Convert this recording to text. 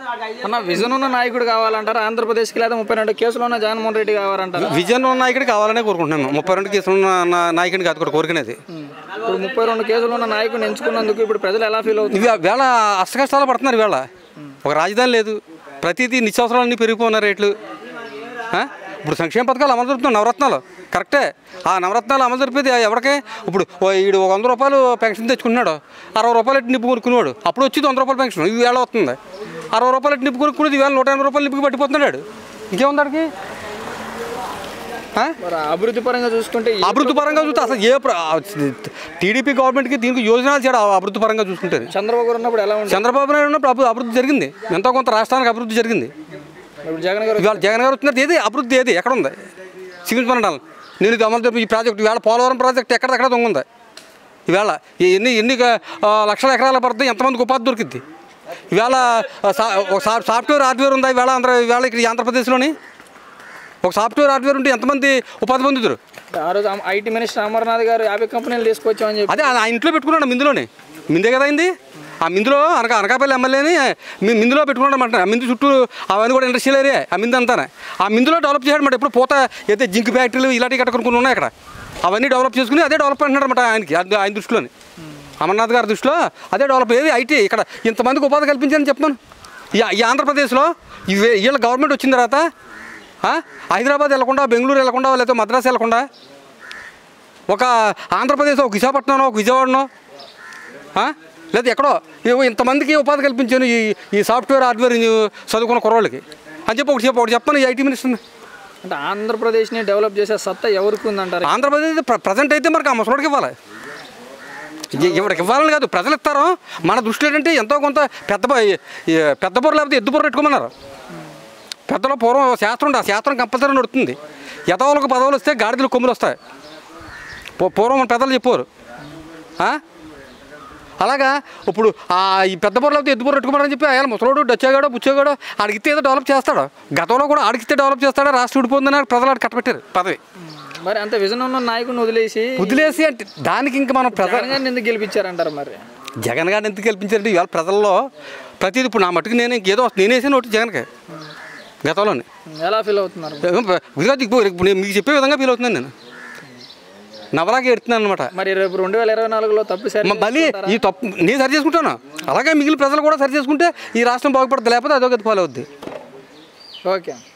అన్న విజన్ ఉన్న నాయకుడు కావాలంటారా ఆంధ్రప్రదేశ్కి లేదా ముప్పై రెండు కేసులు ఉన్న జగన్మోహన్ రెడ్డి కావాలంటారా విజన్ ఉన్న నాయకుడు కావాలనే కోరుకుంటున్నాను ముప్పై రెండు కేసులు ఉన్న నా- నాయకుడిని కాదు కూడా కోరుకునేది ఇప్పుడు ముప్పై రెండు కేసులు ఉన్న నాయకుడిని ఎంచుకున్నందుకు ఇప్పుడు ప్రజలు ఎలా ఫీల్ అవుతుంది ఇవి వేళ అష్టకష్టాలు పడుతున్నారు వేళ ఒక రాజధాని లేదు ప్రతిదీ నిత్యావసరాలన్నీ పెరిగిపోయిన రేట్లు ఆ? ఇప్పుడు సంక్షేమ పథకాలు అమలు జరుపుతున్నాయి నవరత్నాలు కరెక్టే ఆ నవరత్నాలు అమలు జరిపేది ఎవరికే ఇప్పుడు ఓ ఈడు ఒక వంద రూపాయలు పెన్షన్ తెచ్చుకున్నాడు అరవై రూపాయలు ఎట్టి నిప్పు కొనుక్కునేవాడు అప్పుడు వచ్చి వంద రూపాయలు పెన్షన్ ఇది వేళ వస్తుంది అరవై రూపాయలు ఎట్టి నిప్పు కొనుక్కునేది వేళ నూట ఎనభై రూపాయలు నిప్పుకి పట్టిపోతున్నాడు ఇంకేముంది ఆడికి ఆ? మరి అభివృద్ధి పరంగా చూసుకుంటే ఈ అభివృద్ధి పరంగా చూస్తే అసలు ఏ ప్ర- టీడీపీ గవర్నమెంట్కి దీనికి యోజనాలు చేయడం అభివృద్ధి పరంగా చూసుకుంటే చంద్రబాబు గారు ఉన్నప్పుడు ఎలా ఉంది చంద్రబాబు నాయుడు ఉన్నప్పుడు అభి- అభివృద్ధి జరిగింది ఎంతో కొంత రాష్ట్రానికి అభివృద్ధి జరిగింది ఇప్పుడు జగన్ గారు ఇవాళ జగన్ గారు వచ్చినది ఏది అభివృద్ధి ఏది ఎక్కడ ఉంది సిమెంట్ నేను ఇది అమలు జరిపి ఈ ప్రాజెక్ట్ ఇవాళ పోలవరం ప్రాజెక్ట్ ఎక్కడెక్కడ దొంగ ఉంది ఈవేళ ఈ ఎన్ని ఎన్ని ఆ, లక్షల ఎకరాల పడుతుంది ఎంతమందికి ఉపాధి దొరికింది ఈవేళ ఆ, సా- ఒక సా- సాఫ్ట్వేర్ హార్డ్వేర్ ఉందా ఈవేళ ఆంధ్ర ఈవేళ ఇక్కడ ఈ ఆంధ్రప్రదేశ్లోని ఒక సాఫ్ట్వేర్ హార్డ్వేర్ ఉంటే ఎంతమంది ఉపాధి పొందుతారు ఆ రోజు ఐటీ మినిస్టర్ అమర్నాథ్ గారు యాభై కంపెనీలు తీసుకొచ్చామని చెప్పి అదే ఆ ఇంట్లో పెట్టుకున్నాడు మిందులోనే మిందే కదా అయింది ఆ మిందులో అనక అనకాపల్లి ఎమ్మెల్యేని మీ మిందులో పెట్టుకున్నాడు అంట ఆ మిందు చుట్టూ అవన్నీ కూడా ఇండస్ట్రియల్ ఏరియా ఆ మిందు అంతానే ఆ మిందులో డెవలప్ చేశాడు అనమాట ఎప్పుడు పోత అయితే జింక్ ఫ్యాక్టరీలు ఇలాంటి గట్ట కొన్ని ఉన్నాయి అక్కడ అవన్నీ డెవలప్ చేసుకుని అదే డెవలప్ అంటున్నాడు అనమాట ఆయనకి అది ఆయన దృష్టిలోని అమర్నాథ్ గారి దృష్టిలో అదే డెవలప్ ఏది ఐటీ ఇక్కడ ఇంతమందికి ఉపాధి కల్పించాలని చెప్తున్నాను ఈ ఈ ఆంధ్రప్రదేశ్లో ఈ వే- వీళ్ళ గవర్నమెంట్ వచ్చిన తర్వాత ఆ, హైదరాబాద్ వెళ్ళకుండా బెంగళూరు వెళ్ళకుండా లేకపోతే మద్రాసు వెళ్ళకుండా ఒక ఆంధ్రప్రదేశ్ ఒక విశాఖపట్నం ఒక విజయవాడనో ఆ? లేదా ఎక్కడో ఏవో ఇంతమందికి ఉపాధి కల్పించాను ఈ ఈ సాఫ్ట్వేర్ హార్డ్వేర్ చదువుకున్న కుర్రోళ్ళకి అని చెప్పి ఒకటి చెప్పి ఒకటి చెప్తాను ఈ ఐటీ మినిస్టర్ని అంటే ఆంధ్రప్రదేశ్ని డెవలప్ చేసే సత్తా ఎవరికి ఉందంటారు ఆంధ్రప్రదేశ్ ప్ర- ప్రజెంట్ అయితే మనకు ఆ ముసలోడికి ఇవ్వాలి ఇ- ఇవిడికి ఇవ్వాలని కాదు ప్రజలు ఇస్తారు మన దృష్టిలో ఏంటంటే ఎంతో కొంత పెద్ద బ- ఈ- ఈ పెద్ద బుర్ర లేకపోతే ఎద్దు బుర్ర పెట్టుకోమన్నారు పెద్దలో పూర్వం ఓ శాస్త్రం ఉంది ఆ శాస్త్రం కంపల్సరీ నడుతుంది యథవులకు పదవులు వస్తే గాడిదలు కొమ్ములు వస్తాయి పూ- పూర్వం మన పెద్దలు చెప్పారు ఆ? అలాగా ఇప్పుడు ఆ ఈ పెద్ద బుర్ర లేకపోతే ఎద్దు బుర్ర పెట్టుకోమని చెప్పి ఆయన ముసలోడు డచ్చాగాడో బుచ్చాగాడో ఆడికితే ఏదో డెవలప్ చేస్తాడు గతంలో కూడా ఆడికితే డెవలప్ చేస్తాడో రాష్ట్రం విడిపోతుందని ఆడికి ప్రజలు ఆడికి కట్టబెట్టారు పదవి మరి అంత విజన్ ఉన్న నాయకుడిని వదిలేసి వదిలేసి అంటే దానికి ఇంకా మనం ప్రజ జగన్ గారిని ఎందుకు గెలిపించారంటారు మరి జగన్ గారిని ఎందుకు గెలిపించారంటే ఇవాళ ప్రజల్లో ప్రతిదీ ఇప్పుడు నా మట్టుకు నేను ఇంకేదో నేనేసాను ఒకటి జగన్కి గతంలోనే ఎలా ఫీల్ అవుతున్నారు ఇదిగో ఇప్పుడు ఇప్పుడు నేను మీకు చెప్పే విధంగా ఫీల్ అవుతున్నాను నేను నవలాగా ఎడుతున్నాను అనమాట మరి రేపు రెండు వేల ఇరవై నాలుగులో తప్పు సరి మళ్ళీ ఈ తప్పు నేను సరి చేసుకుంటాను అలాగే మిగిలిన ప్రజలు కూడా సరి చేసుకుంటే ఈ రాష్ట్రం బాగుపడుతుంది లేకపోతే అదొక ఫాలో అవుద్ది ఓకే